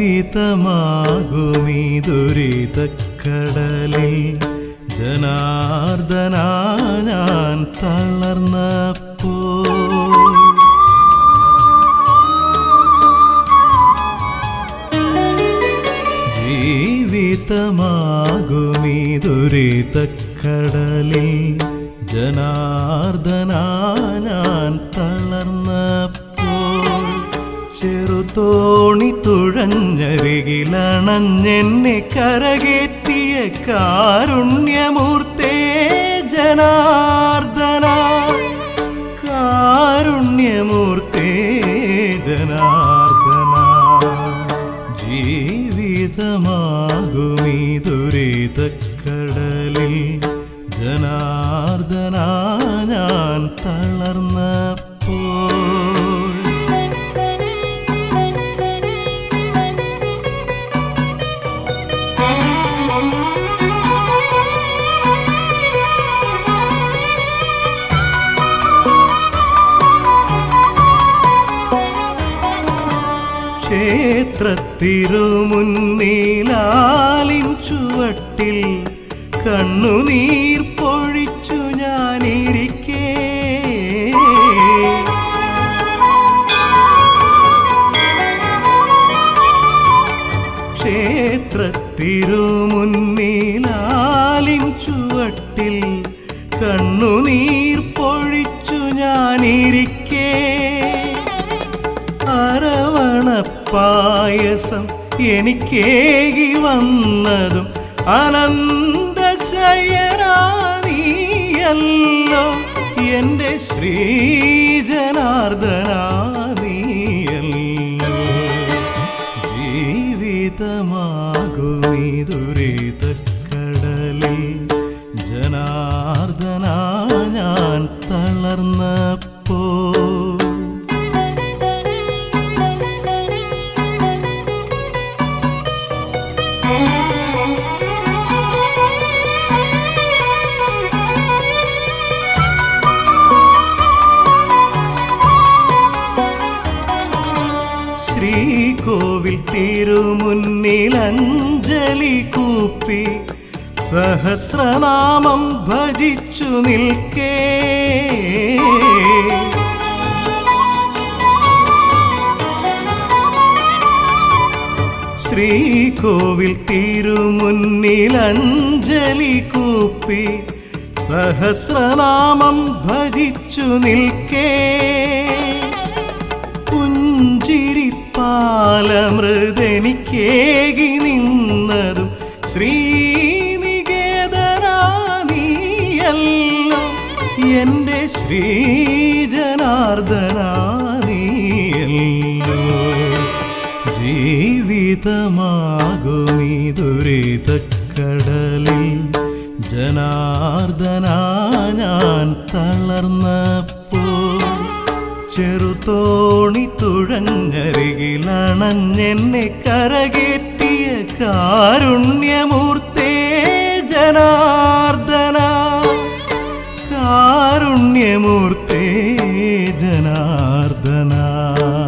ജീവിതമാകുമീ ദുരിതക്കടലിൽ ജനാർദ്ദന ഞാൻ തളർന്നപ്പോ ജീവിതമാകുമീ ദുരിതക്കടലിൽ ജനാർദ്ദന ഞാൻ തളർന്നപ്പോൾ ചെറുതോണി തുഴഞ്ഞരികിലണഞ്ഞെന്നെ കരകേറ്റിയ കാരുണ്യമൂർത്തേ ജനാർദ്ദന കാരുണ്യമൂർത്തേ ജനാർദ്ദന ജീവിതമാകുമീ ദുരിതക്കടലിൽ ജനാർദ്ദന ഞാൻ തളർന്നപ്പോൾ ക്ഷേത്രത്തിരുമുന്നിലാലിൻ ചുവട്ടിൽ കണ്ണുനീർ പൊഴിച്ചു ഞാനിരിക്കേ ക്ഷേത്രത്തിരുമുന്നിലാലിൻ ചുവട്ടിൽ കണ്ണുനീർ പൊഴിച്ചു ഞാനിരിക്കേ അരവണപ്പായസം എനിക്കേകി വന്നതും അനന്തശയനാനീയല്ലോ എൻ്റെ ശ്രീജനാർദ്ദനാനീയല്ലോ ജീവിതമാകുമീ ദുരിതക്കടലിൽ ജനാർദ്ദന ഞാൻ തളർന്നപ്പോ ശ്രീകോവിൽ തിരുമുന്നിൽ അഞ്ജലി കൂപ്പി സഹസ്രനാമം ഭജിച്ചു നിൽക്കേ ശ്രീകോവിൽ തിരുമുന്നിൽ അഞ്ജലി കൂപ്പി സഹസ്രനാമം ഭജിച്ചു നിൽക്കേ പുഞ്ചിരിപ്പാലമൃതെനിക്കേകി നിന്നതും ശ്രീനികേതനാനീയല്ലോ എൻ്റെ ശ്രീജനാർദ്ദനാനീയല്ലോ ജീവിതമാകുമീ ദുരിതക്കടലിൽ ജനാർദ്ദന ഞാൻ തളർന്നപ്പോ ചെറുതോണി തുഴഞ്ഞരികിലണഞ്ഞെന്നെ കരകേറ്റിയ കാരുണ്യമൂർത്തേ ജനാർദ്ദന കാരുണ്യമൂർത്തേ ജനാർദ്ദന